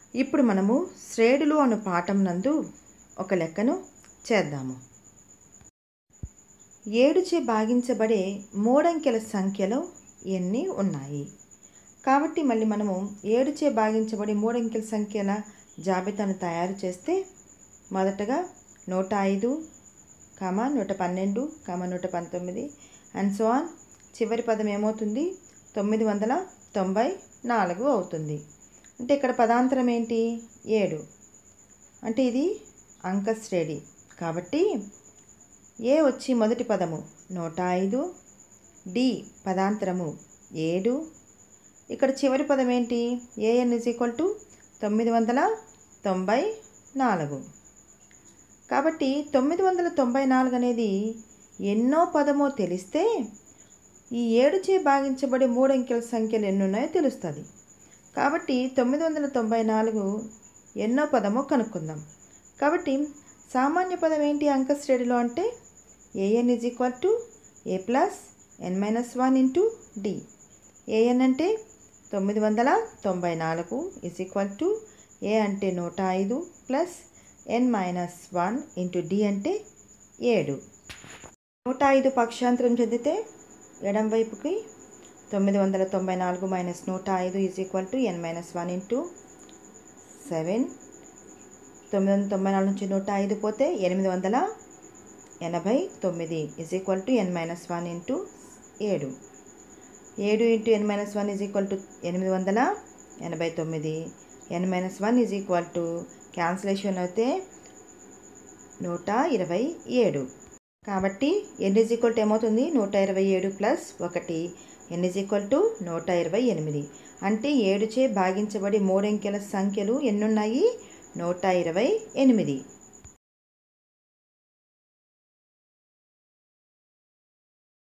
ఇప్పుడు మనము శ్రేణులు అను పాఠం నందు ఒక లెక్కను చేద్దాము ఏడుచే భాగించబడే మూడంకెల సంఖ్యలో ఎన్ని ఉన్నాయి కాబట్టి మళ్ళీ మనము ఏడుచే భాగించబడే మూడంకెల సంఖ్యల జాబితాను తయారు చేస్తే మొదటగా నూట ఐదు కామ నూట పన్నెండు కామ నూట పంతొమ్మిది అండ్ సో ఆన్ చివరి పదం ఏమవుతుంది తొమ్మిది వందల తొంభై నాలుగు అవుతుంది అంటే ఇక్కడ పదాంతరం ఏంటి ఏడు అంటే ఇది అంక శ్రేణి కాబట్టి ఏ వచ్చి మొదటి పదము నూట ఐదు డి పదాంతరము ఏడు ఇక్కడ చివరి పదం ఏంటి ఏఎన్ ఇజ్ ఈక్వల్ టు తొమ్మిది వందల తొంభై నాలుగు కాబట్టి తొమ్మిది వందల తొంభై నాలుగు అనేది ఎన్నో పదమో తెలిస్తే ఈ ఏడుచే భాగించబడే మూడు అంకెల సంఖ్యలు ఎన్ని ఉన్నాయో తెలుస్తుంది కాబట్టి తొమ్మిది వందల తొంభై నాలుగు ఎన్నో పదమో కనుక్కుందాం కాబట్టి సామాన్య పదం ఏంటి అంక శ్రేణిలో అంటే a n is equal to a plus n minus one into d a n అంటే తొమ్మిది వందల తొంభై నాలుగు ఇజ్ ఈక్వల్ టు ఏ అంటే నూట ఐదు plus n minus one into d అంటే ఏడు నూట ఐదు పక్షాంతరం చెందితే ఎడం వైపుకి తొమ్మిది వందల తొంభై నాలుగు మైనస్ నూట ఐదు is equal to n minus one into seven తొమ్మిది వందల తొంభై నాలుగు నుంచి నూట ఐదు పోతే ఎనిమిది వందల ఎనభై తొమ్మిది is equal to n minus one into ఏడు ఏడు into n minus one is equal to ఎనిమిది వందల ఎనభై తొమ్మిది n minus one is equal to cancellation అయితే నూట ఇరవై ఏడు కాబట్టి ఎన్ ఈజ్ ఈక్వల్ టు ఏమవుతుంది నూట ఇరవై ఏడు ప్లస్ ఒకటి ఎన్ ఈజ్ ఈక్వల్ టు నూట ఇరవై ఎనిమిది అంటే ఏడుచే భాగించబడి మూడంకెల సంఖ్యలు ఎన్నున్నాయి నూట ఇరవై ఎనిమిది